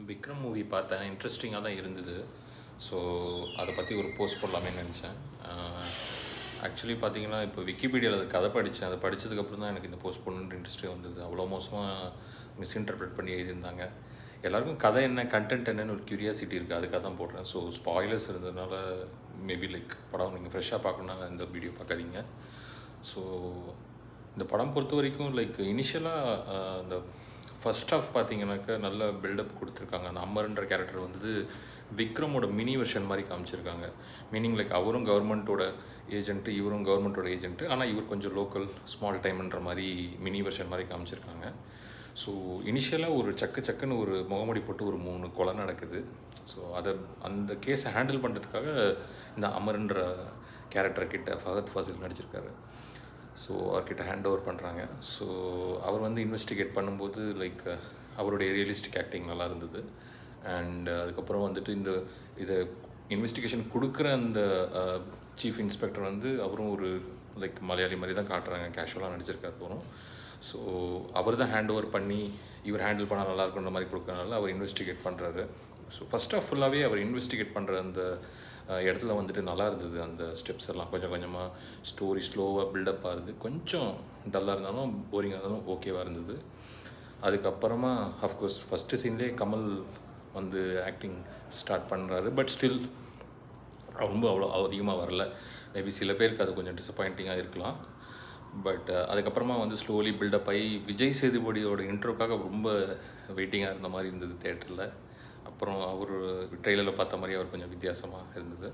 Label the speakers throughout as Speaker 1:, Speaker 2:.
Speaker 1: Vikram movie பார்த்தேன் இன்ட்ரெஸ்டிங்காக தான் இருந்தது ஸோ அதை பற்றி ஒரு போஸ்ட் போடலாமேன்னு நினச்சேன் ஆக்சுவலி பார்த்தீங்கன்னா இப்போ விக்கிபீடியாவில் அது கதை படித்தேன் அதை படித்ததுக்கப்புறம் தான் எனக்கு இந்த போஸ்ட் போடணுன்ற இன்ட்ரெஸ்டே வந்தது அவ்வளோ மோசமாக மிஸ்இன்டர்பிரேட் பண்ணி எழுதியிருந்தாங்க எல்லாருக்கும் கதை என்ன கண்டென்ட் என்னன்னு ஒரு க்யூரியாசிட்டி இருக்குது அதுக்காக தான் போடுறேன் ஸோ ஸ்பாய்லர்ஸ் இருந்ததுனால மேபி லைக் படம் நீங்கள் ஃப்ரெஷ்ஷாக பார்க்கணுன்னா இந்த வீடியோ பார்க்காதீங்க ஸோ இந்த படம் பொறுத்த வரைக்கும் லைக் இனிஷியலாக அந்த ஃபர்ஸ்ட் ஆஃப் பார்த்தீங்கன்னாக்கா நல்ல பில்டப் கொடுத்துருக்காங்க அந்த அமர்ன்ற கேரக்டர் வந்து விக்ரமோட மினி வெர்ஷன் மாதிரி காமிச்சிருக்காங்க மீனிங் லைக் அவரும் கவர்மெண்ட்டோட ஏஜென்ட்டு இவரும் கவர்மெண்ட்டோட ஏஜென்ட்டு ஆனால் இவர் கொஞ்சம் லோக்கல் ஸ்மால் டைம்ன்ற மாதிரி மினி வெர்ஷன் மாதிரி காமிச்சிருக்காங்க ஸோ இனிஷியலாக ஒரு சக்கு சக்குன்னு ஒரு முகமடி போட்டு ஒரு மூணு கொலை நடக்குது ஸோ அதை அந்த கேஸை ஹேண்டில் பண்ணுறதுக்காக இந்த அமர்ன்ற கேரக்டர் கிட்ட ஃபஹத் ஃபாசில் நடிச்சிருக்காரு ஸோ அவர்கிட்ட ஹேண்ட் ஓவர் பண்ணுறாங்க ஸோ அவர் வந்து இன்வெஸ்டிகேட் பண்ணும்போது லைக் அவருடைய ரியலிஸ்டிக் ஆக்டிங் நல்லா இருந்தது அண்ட் அதுக்கப்புறம் வந்துட்டு இந்த இதை இன்வெஸ்டிகேஷன் கொடுக்குற அந்த சீஃப் இன்ஸ்பெக்டர் வந்து அவரும் ஒரு லைக் மலையாளி மாதிரி தான் காட்டுறாங்க கேஷுவலாக நடிச்சிருக்காரு போகிறோம் ஸோ அவர் தான் ஹேண்ட் ஓவர் பண்ணி இவர் ஹேண்டில் பண்ணால் நல்லா இருக்குன்ற மாதிரி கொடுக்கறனால அவர் இன்வெஸ்டிகேட் பண்ணுறாரு ஸோ ஃபஸ்ட் ஆஃப் ஃபுல்லாகவே அவர் இன்வெஸ்டிகேட் பண்ணுற அந்த அஹ், இடத்துல வந்துட்டு நல்லா இருந்தது அந்த ஸ்டெப்ஸ் எல்லாம் கொஞ்சம் கொஞ்சமாக ஸ்டோரி ஸ்லோவாக பில்டப் ஆகுது கொஞ்சம் டல்லாக இருந்தாலும் போரிங்காக இருந்தாலும் ஓகேவாக இருந்தது அதுக்கப்புறமா அஃப்கோர்ஸ் ஃபஸ்ட்டு சீன்லேயே கமல் வந்து ஆக்டிங் ஸ்டார்ட் பண்ணுறாரு பட் ஸ்டில் ரொம்ப அவ்வளோ அதிகமாக வரல மேபி சில பேருக்கு அது கொஞ்சம் டிசப்பாயிண்டிங்காக இருக்கலாம் பட் அதுக்கப்புறமா வந்து ஸ்லோலி பில்டப் ஆகி விஜய் சேதுபதியோட இன்ட்ரோக்காக ரொம்ப வெயிட்டிங்காக இருந்த மாதிரி இருந்தது தேட்டரில் அப்புறம் அவர் ட்ரெயிலரில் பார்த்த மாதிரி அவர் கொஞ்சம் வித்தியாசமாக இருந்தது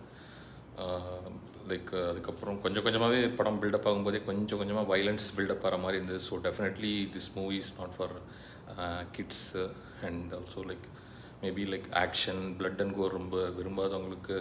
Speaker 1: லைக் அதுக்கப்புறம் கொஞ்சம் கொஞ்சமாகவே படம் பில்டப் ஆகும்போதே கொஞ்சம் கொஞ்சமாக வைலன்ஸ் பில்டப் ஆகிற மாதிரி இருந்தது so definitely this movie is not for kids and also like maybe like action blood and gore ரொம்ப விரும்பாதவங்களுக்கு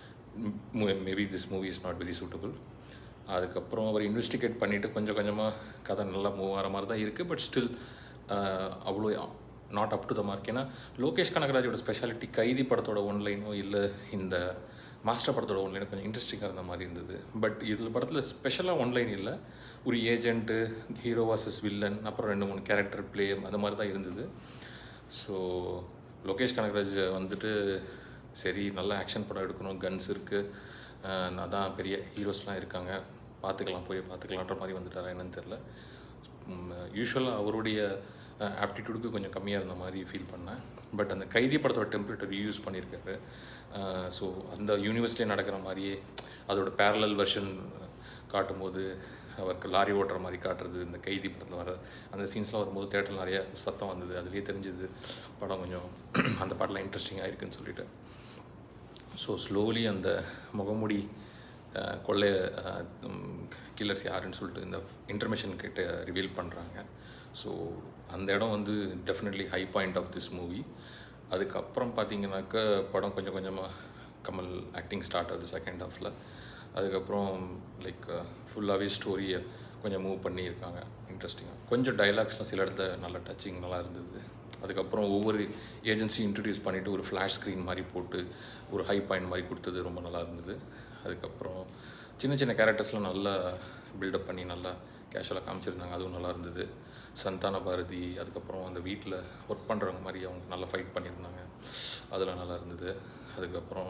Speaker 1: maybe this movie is not very suitable அதுக்கப்புறம் அவர் இன்வெஸ்டிகேட் பண்ணிவிட்டு கொஞ்சம் கொஞ்சமாக கதை நல்லா மூவ் ஆகிற மாதிரி தான் இருக்குது பட் ஸ்டில் அவ்வளோ not up to the mark ஏன்னா லோகேஷ் கனகராஜோட ஸ்பெஷாலிட்டி கைதி படத்தோட ஒன்லைனோ இல்லை இந்த மாஸ்டர் படத்தோட ஒன்லைனோ கொஞ்சம் இன்ட்ரெஸ்டிங்காக இருந்த மாதிரி இருந்தது பட் இதில் படத்தில் ஸ்பெஷலாக ஒன்லைன் இல்லை ஒரு ஏஜென்ட்டு ஹீரோ வாசஸ் வில்லன் அப்புறம் ரெண்டு மூணு கேரக்டர் ப்ளே அந்த மாதிரி தான் இருந்தது ஸோ லோகேஷ் கனகராஜ் வந்துட்டு சரி நல்ல ஆக்ஷன் படம் எடுக்கணும் கன்ஸ் இருக்குது அதான் பெரிய ஹீரோஸ்லாம் இருக்காங்க பார்த்துக்கலாம் போய் பார்த்துக்கலான்ற மாதிரி வந்துட்டாரா என்னன்னு தெரில யூஸ்வலாக அவருடைய ஆப்டிடியூடுக்கு கொஞ்சம் கம்மியாக இருந்த மாதிரி ஃபீல் பண்ணேன் பட் அந்த கைதி படத்தோட டெம்ப்ளேட்டை ரீயூஸ் பண்ணியிருக்காரு ஸோ அந்த யூனிவர்ஸ்லேயே நடக்கிற மாதிரியே அதோட பேரலல் வெர்ஷன் காட்டும்போது அவருக்கு லாரி ஓட்டுற மாதிரி காட்டுறது இந்த கைதி படத்தில் வர அந்த சீன்ஸ்லாம் வரும்போது தேட்டரில் நிறைய சத்தம் வந்தது அதுலேயே தெரிஞ்சது படம் கொஞ்சம் அந்த பாட்டெலாம் இன்ட்ரெஸ்டிங்காக இருக்குன்னு சொல்லிட்டு ஸோ ஸ்லோலி அந்த முகமுடி அஹ், கொள்ளை கில்லர்ஸ் யாருன்னு சொல்லிட்டு இந்த இன்டர்மேஷன் கிட்ட ரிவீல் பண்ணுறாங்க ஸோ அந்த இடம் வந்து definitely high point of this movie அதுக்கப்புறம் பார்த்தீங்கன்னாக்கா படம் கொஞ்சம் கொஞ்சமாக கமல் ஆக்டிங் ஸ்டார்ட் ஆகுது செகண்ட் ஹாஃபில் அதுக்கப்புறம் லைக் ஃபுல்லாகவே ஸ்டோரியை கொஞ்சம் மூவ் பண்ணியிருக்காங்க இன்ட்ரெஸ்டிங்காக கொஞ்சம் டைலாக்ஸ்லாம் சில இடத்துல நல்ல டச்சிங் நல்லா இருந்தது அதுக்கப்புறம் ஒவ்வொரு ஏஜென்சி இன்ட்ரடியூஸ் பண்ணிவிட்டு ஒரு ஃப்ளாஷ் ஸ்க்ரீன் மாதிரி போட்டு ஒரு ஹை பாயிண்ட் மாதிரி கொடுத்தது ரொம்ப நல்லா இருந்தது அதுக்கப்புறம் சின்ன சின்ன கேரக்டர்ஸ்லாம் நல்லா பில்டப் பண்ணி நல்லா கேஷுவலாக காமிச்சிருந்தாங்க அதுவும் நல்லா இருந்தது சந்தான பாரதி அதுக்கப்புறம் அந்த வீட்டில் ஒர்க் பண்ணுறவங்க மாதிரி அவங்க நல்லா ஃபைட் பண்ணியிருந்தாங்க அதெல்லாம் நல்லா இருந்தது அதுக்கப்புறம்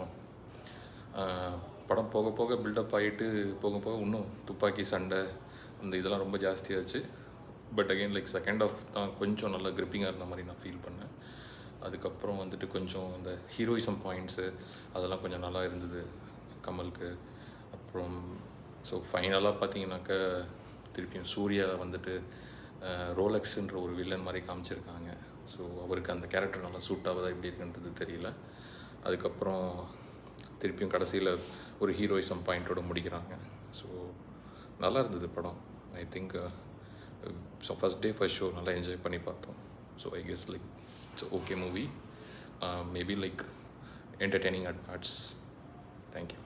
Speaker 1: ஆஹ், படம் போக போக பில்டப் ஆகிட்டு போக போக இன்னும் துப்பாக்கி சண்டை அந்த இதெல்லாம் ரொம்ப ஜாஸ்தியாச்சு but again like second half தான் கொஞ்சம் நல்லா கிரிப்பிங்காக இருந்த மாதிரி நான் ஃபீல் பண்ணேன் அதுக்கப்புறம் வந்துட்டு கொஞ்சம் அந்த ஹீரோயிசம் பாயிண்ட்ஸு அதெல்லாம் கொஞ்சம் நல்லா இருந்தது கமலுக்கு அப்புறம் ஸோ ஃபைனலாக பார்த்தீங்கன்னாக்கா திருப்பியும் சூர்யா வந்துட்டு ரோலெக்ஸுன்ற ஒரு வில்லன் மாதிரி காமிச்சிருக்காங்க ஸோ அவருக்கு அந்த கேரக்டர் நல்லா சூட் ஆகுதா எப்படி இருக்குன்றது தெரியல அதுக்கப்புறம் திருப்பியும் கடைசியில் ஒரு ஹீரோயிசம் பாயிண்ட்டோட முடிக்கிறாங்க ஸோ நல்லா இருந்தது படம் I think so first day first show நல்லா என்ஜாய் பண்ணி பார்த்தோம் so I guess like it's okay movie maybe like entertaining at parts thank you